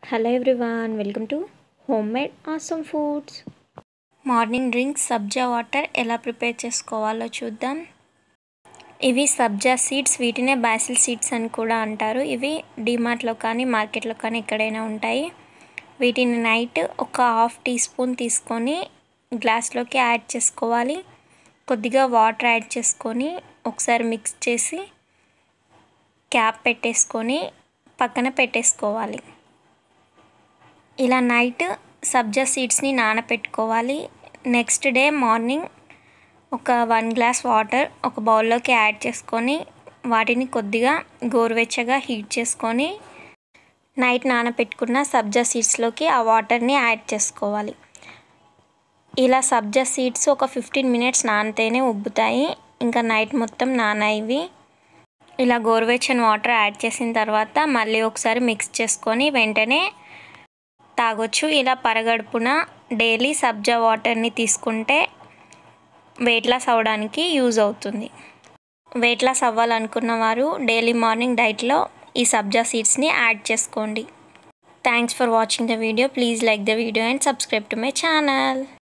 hello everyone welcome to home made awesome foods morning drinks sabja water ఎలా prepare చేసుకోవాలో చూద్దాం ఇవి సబ్జా సీడ్స్ వీటినే బాసిల్ సీడ్స్ అని కూడా అంటారు ఇవి డిమార్ట్లో కానీ మార్కెట్లో కానీ ఎక్కడైనా ఉంటాయి వీటిని నైట్ ఒక హాఫ్ టీ స్పూన్ తీసుకొని గ్లాస్లోకి యాడ్ చేసుకోవాలి కొద్దిగా వాటర్ యాడ్ చేసుకొని ఒకసారి మిక్స్ చేసి క్యాప్ పెట్టేసుకొని పక్కన పెట్టేసుకోవాలి ఇలా నైట్ సబ్జా సీడ్స్ని నానపెట్టుకోవాలి నెక్స్ట్ డే మార్నింగ్ ఒక వన్ గ్లాస్ వాటర్ ఒక బౌల్లోకి యాడ్ చేసుకొని వాటిని కొద్దిగా గోరువెచ్చగా హీట్ చేసుకొని నైట్ నానపెట్టుకున్న సబ్జా సీడ్స్లోకి ఆ వాటర్ని యాడ్ చేసుకోవాలి ఇలా సబ్జా సీడ్స్ ఒక ఫిఫ్టీన్ మినిట్స్ నానితేనే ఉబ్బుతాయి ఇంకా నైట్ మొత్తం నానాయివి ఇలా గోరువెచ్చని వాటర్ యాడ్ చేసిన తర్వాత మళ్ళీ ఒకసారి మిక్స్ చేసుకొని వెంటనే తాగొచ్చు ఇలా పరగడుపున డైలీ సబ్జా వాటర్ని తీసుకుంటే వెయిట్ లాస్ అవ్వడానికి యూజ్ అవుతుంది వెయిట్ లాస్ అవ్వాలనుకున్న వారు డైలీ మార్నింగ్ డైట్లో ఈ సబ్జా సీడ్స్ని యాడ్ చేసుకోండి thanks for watching the video please like the video and subscribe to my channel